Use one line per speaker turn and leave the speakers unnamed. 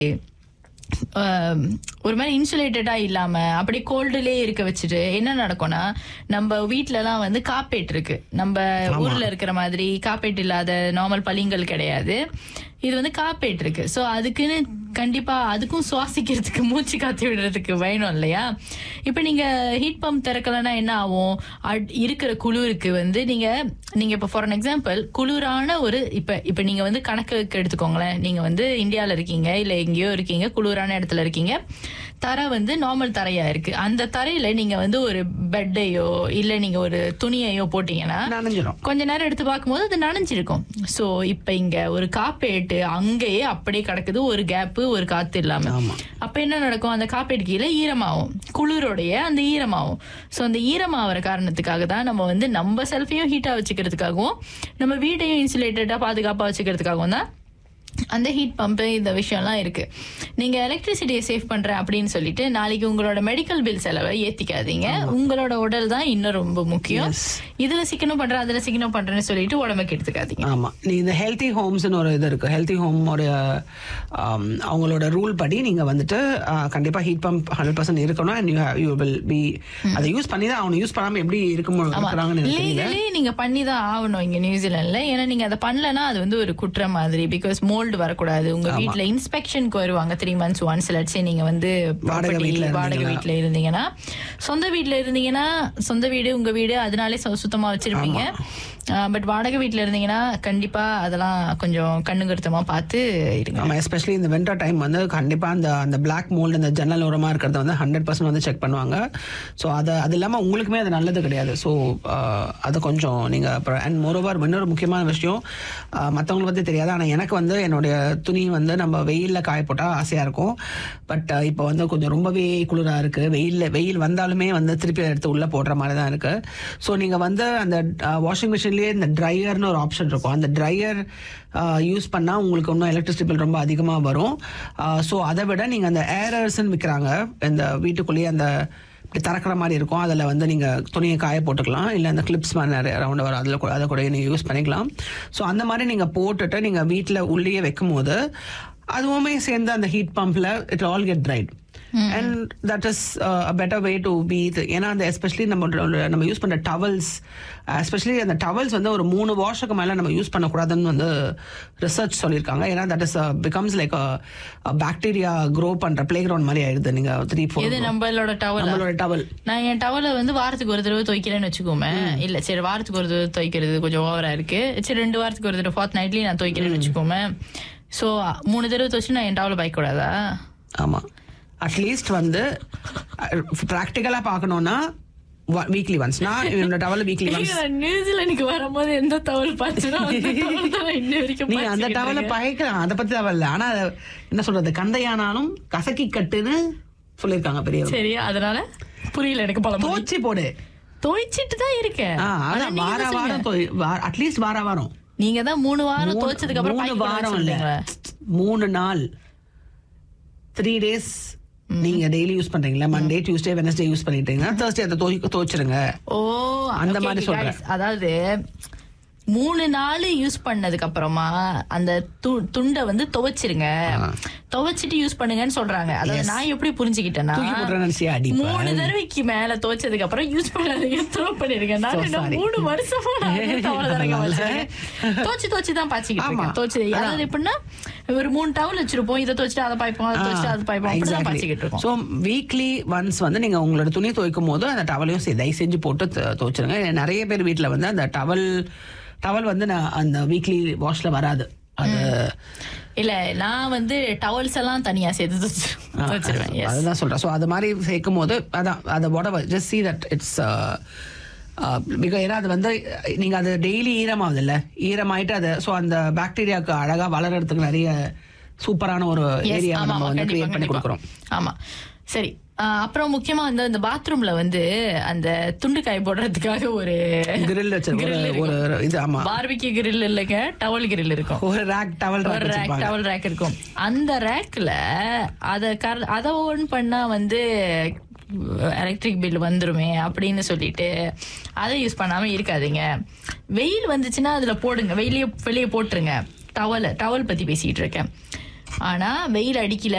ஆம், ஒரு மாதிரி இன்சுலேட்டடா இல்லாம அப்படி கோல்டுலயே இருக்க வச்சுட்டு என்ன நடக்கும்னா நம்ம வீட்ல எல்லாம் வந்து காப்பேட் இருக்கு நம்ம ஊர்ல இருக்கிற மாதிரி காப்பேட் இல்லாத நார்மல் பளிங்கள் கிடையாது இது வந்து காப்பேட் இருக்கு சோ அதுக்குன்னு கண்டிப்பா அதுக்கும் சுவாசிக்கிறதுக்கு மூச்சு காத்து விடுறதுக்கு வேணும் இல்லையா இப்ப நீங்க ஹீட் பம்ப் திறக்கலன்னா என்ன ஆகும் அட்- இருக்கிற குளிருக்கு வந்து நீங்க நீங்க இப்ப ஃபார் எக்ஸாம்பிள் குளிரான ஒரு இப்ப இப்ப நீங்க வந்து கணக்குக்கு எடுத்துக்கோங்களேன் நீங்க வந்து இந்தியால இருக்கீங்க இல்ல எங்கேயோ இருக்கீங்க குளிரான இடத்துல இருக்கீங்க தரை வந்து நார்மல் தரையா இருக்கு அந்த தரையில நீங்க வந்து ஒரு பெட்டையோ இல்ல நீங்க ஒரு துணியையோ போட்டீங்கன்னா
நனைஞ்சிடும்
கொஞ்ச நேரம் எடுத்து பார்க்கும்போது அது நனைஞ்சிருக்கும் சோ இப்ப இங்க ஒரு காப்பேட்டு அங்கேயே அப்படியே கிடக்குது ஒரு கேப் ஒரு காத்து இல்லாம
ஆமா.
அப்ப என்ன நடக்கும் அந்த காப்பேட்டு கீழே ஈரமாகும் குளிரோடைய அந்த ஈரமாகும் சோ அந்த ஈரமாகிற காரணத்துக்காக தான் நம்ம வந்து நம்ம செல்ஃபையும் ஹீட்டா வச்சுக்கிறதுக்காகவும் நம்ம வீட்டையும் இன்சுலேட்டடா பாதுகாப்பா வச்சுக்கிறதுக்காகவும் தான் அந்த ஹீட் பம்ப் இந்த விஷயம்லாம் இருக்கு நீங்க எலக்ட்ரிசிட்டியை சேவ் பண்றேன் அப்படின்னு சொல்லிட்டு நாளைக்கு உங்களோட மெடிக்கல் பில் செலவை ஏத்திக்காதீங்க உங்களோட உடல் தான் இன்னும் ரொம்ப முக்கியம் இதுல சிக்கனம் பண்றேன் அதுல சிக்கனம் பண்றேன்னு சொல்லிட்டு உடம்புக்கு எடுத்துக்காதீங்க
ஆமா நீ இந்த ஹெல்த்தி ஹோம்ஸ்னு ஒரு இது இருக்கு ஹெல்த்தி ஹோமோடைய அவங்களோட ரூல் படி நீங்க வந்துட்டு ஆ, கண்டிப்பா ஹீட் பம்ப் ஹண்ட்ரட் பர்சன்ட் இருக்கணும் and you you will be அதை யூஸ் பண்ணி தான் அவனை யூஸ் பண்ணாம எப்படி இருக்க இருக்கிறாங்கன்னு எனக்கு தெரியல
லீகலி நீங்க பண்ணி தான் ஆகணும் இங்க நியூசிலாந்துல ஏன்னா நீங்க அதை பண்ணலன்னா அது வந்து ஒரு குற்றம் மாதிரி பிகாஸ் மோல்டு வரக்கூடாது உங்க வீட்ல இன்ஸ்பெக்ஷனுக்கு வருவாங்க த்ரீ மந்த்ஸ் ஒன்ஸ் லட்சே நீங்க வந்து
வாடகை
property,
வீட்ல
வாடகை வீட்ல இருந்தீங்கன்னா சொந்த வீட்ல இருந்தீங்கன்னா சொந்த வீடு உங்க வீடு அதனாலே சு- சுத்தமா வச்சிருப்பீங்க பட் வாடகை வீட்ல இருந்தீங்கன்னா கண்டிப்பா அதெல்லாம் கொஞ்சம் கண்ணுங்கருத்தமா பார்த்து இருங்க
ஆமா எஸ்பெஷலி இந்த வின்டர் டைம் வந்து கண்டிப்பா அந்த அந்த பிளாக் மோல்டு அந்த ஜன்னல் ஓரமா இருக்கிறத வந்து ஹண்ட்ரட் பர்சன்ட் வந்து செக் பண்ணுவாங்க ஸோ அது அது இல்லாம உங்களுக்குமே அது நல்லது கிடையாது ஸோ அது கொஞ்சம் நீங்க அப்புறம் அண்ட் மோரோவர் இன்னொரு முக்கியமான விஷயம் ஆஹ், மத்தவங்களுக்கு பத்தி தெரியாது ஆனா எனக்கு வந்து என்னுடைய துணி வந்து நம்ம வெயில்ல காய போட்டா ஆசையா இருக்கும் பட் இப்போ வந்து கொஞ்சம் ரொம்பவே குளிரா இருக்கு வெயில்ல வெயில் வந்தாலுமே வந்து திருப்பி எடுத்து உள்ள போடுற மாதிரி தான் இருக்கு ஸோ நீங்க வந்து அந்த வாஷிங் மிஷின்லயே இந்த ட்ரையர்னு ஒரு ஆப்ஷன் இருக்கும் அந்த ட்ரையர் யூஸ் பண்ணா உங்களுக்கு இன்னும் எலக்ட்ரிசிட்டி பில் ரொம்ப அதிகமா வரும் ஸோ அதை விட நீங்க அந்த ஏரர்ஸ்ன்னு விற்கிறாங்க இந்த வீட்டுக்குள்ளேயே அந்த இப்படி திறக்கிற மாதிரி இருக்கும் அதில் வந்து நீங்கள் துணியை காய போட்டுக்கலாம் இல்லை அந்த கிளிப்ஸ் மாதிரி நிறைய ரவுண்ட் வரும் அதில் கூட அதை கூட நீங்கள் யூஸ் பண்ணிக்கலாம் ஸோ அந்த மாதிரி நீங்கள் போட்டுட்டு நீங்கள் வீட்டில் உள்ளேயே வைக்கும் போது அதுவுமே சேர்ந்து அந்த ஹீட் பம்பில் it all get dried and that is a better way to be ஏன்னா அந்த எஸ்பெஷலி நம்ம நம்ம யூஸ் பண்ணுற டவல்ஸ் எஸ்பெஷலி அந்த டவல்ஸ் வந்து ஒரு மூணு வாஷுக்கு மேலே நம்ம யூஸ் பண்ணக்கூடாதுன்னு வந்து ரிசர்ச் சொல்லியிருக்காங்க ஏன்னா that is becomes like bacteria grow பண்ணுற பிளே கிரவுண்ட் மாதிரி ஆயிடுது நீங்கள் த்ரீ ஃபோர்
இது நம்மளோட டவல்
நம்மளோட டவல்
நான் என் டவலை வந்து வாரத்துக்கு ஒரு தடவை துவைக்கிறேன்னு வச்சுக்கோமே இல்ல சரி வாரத்துக்கு ஒரு தடவை துவைக்கிறது கொஞ்சம் ஓவரா இருக்கு சரி ரெண்டு வாரத்துக்கு ஒரு தடவை ஃபார்த் நைட்லயும் நான் துவைக்கிறேன்னு வச்சுக்கோமே சோ மூணு தடவை துவைச்சு நான் என் டவலை பாய்க்க கூடாதா
ஆமாம் அட்லீஸ்ட் வந்து ப்ராக்டிக்கலாக பார்க்கணுன்னா வீக்லி ஒன்ஸ் நான் என்னோட டவல் வீக்லி ஒன்ஸ்
நான் நியூசிலாந்துக்கு வரும்போது எந்த தவல் பாய்ச்சுனா இன்ன வரைக்கும்
நீ அந்த
பாய்ச்சிக்கிட்டு
டவலை
இருக்கேன்.
பயக்கலாம் அதை பத்தி தவறு இல்லை ஆனா அது என்ன சொல்றது கந்தையானாலும் கசக்கி கட்டுன்னு சொல்லியிருக்காங்க பெரியவங்க
சரி அதனால புரியல எனக்கு பல
தோச்சி போடு
துவைச்சிட்டு தான் இருக்கேன்
ஆ,
ஆனா
அதான்
நீங்க
வார
தான்
வாரம்
சொல்லுங்க.
அட்லீஸ்ட் வார வாரம்
நீங்க தான் மூணு வாரம்
மூணு-
துவைச்சதுக்கு அப்புறம்
மூணு
பாய்க்க
வாரம்
கூடாதுன்னு
இல்ல
சொல்றீங்களா
மூணு நாள் த்ரீ டேஸ் நீங்க டெய்லி யூஸ் பண்றீங்களா மண்டே டியூஸ்டே வெனஸ்டே யூஸ் பண்ணிட்டீங்கன்னா தேர்ஸ்டே அதை துவை துவைச்சிருங்க
ஓ
அந்த
okay,
மாதிரி
okay,
சொல்றேன்.
guys. அதாவது மூணு நாள் யூஸ் பண்ணதுக்கு அப்புறமா அந்த து- துண்டை வந்து துவைச்சிருங்க துவைச்சிட்டு யூஸ் பண்ணுங்கன்னு சொல்றாங்க அதாவது நான் எப்படி புரிஞ்சுக்கிட்டேன்னா
தூக்கி போட்டுறேன்னு நினைச்சியா அடி
மூணு தடவைக்கு மேல துவைச்சதுக்கு அப்புறம் யூஸ் பண்ணாதீங்க த்ரோ பண்ணிருங்க நான்
So
இன்னும்
sorry.
மூணு வருஷமா நான் அதே தவளை தானங்க வச்சிருக்கேன். துவைச்சு துவைச்சு தான் பாய்ச்சிக்கிட்டு
ஆமா.
இருக்கேன் துவைச்சு அதாவது எப்படின்னா ஒரு மூணு டவுல் வச்சிருப்போம் இதை துவைச்சிட்டு அதை பாய்ப்போம் அதை துவைச்சிட்டு அதை பாய்ப்போம் அப்படிதான் பாய்ச்சிக்கிட்டு இருக்கோம்
ஸோ வீக்லி ஒன்ஸ் வந்து நீங்க உங்களோட துணி துவைக்கும் போது அந்த டவலையும் செ- தயவு செஞ்சு போட்டு து- துவைச்சிருங்க நிறைய பேர் வீட்ல வந்து அந்த டவல் டவல் வந்து நான் அந்த வீக்லி வாஷ்ல வராது அது
இல்ல நான் வந்து டவல்ஸ் எல்லாம் தனியா சேர்த்து துவைச்சு- துவைச்சிருவேன் Yes.
அதுதான் சொல்றேன் ஸோ அது மாதிரி சேர்க்கும் போது அதான் அதை whatever just see that it's because ஏன்னா அது வந்து நீங்க அது டெய்லி ஈரமாகுது இல்ல ஈரமாயிட்டு அது ஸோ அந்த பாக்டீரியாவுக்கு அழகா வளர்றதுக்கு நிறைய சூப்பரான ஒரு
Yes,
ஏரியா
ஆமா,
நம்ம
ஆமா,
வந்து
கண்டிப்பா,
கிரியேட் பண்ணி
கண்டிப்பா.
கொடுக்குறோம்
ஆமா சரி ஆஹ் அப்புறம் முக்கியமா வந்து இந்த பாத்ரூம்ல வந்து அந்த துண்டு காய போடுறதுக்காக ஒரு
கிரில் வச்சிருக்கோம்
grill
ஒரு-
இருக்கும்.
ஒரு இது ஆமா
பார்பிக்யூ கிரில் இல்லைங்க டவல் கிரில் இருக்கும்
ஒரு ரேக் டவல்
ஒரு
ரேக்
ரேக்
வச்சிருப்பாங்க
டவல் ரேக் இருக்கும் அந்த ரேக்ல அத கர அத ஓன் பண்ணா வந்து எலக்ட்ரிக் பில் வந்துருமே அப்படின்னு சொல்லிட்டு அதை யூஸ் பண்ணாம இருக்காதீங்க வெயில் வந்துச்சுன்னா அதுல போடுங்க வெளியே வெளியே போட்டுருங்க டவல் டவல் பத்தி பேசிட்டு இருக்கேன் ஆனா வெயில் அடிக்கல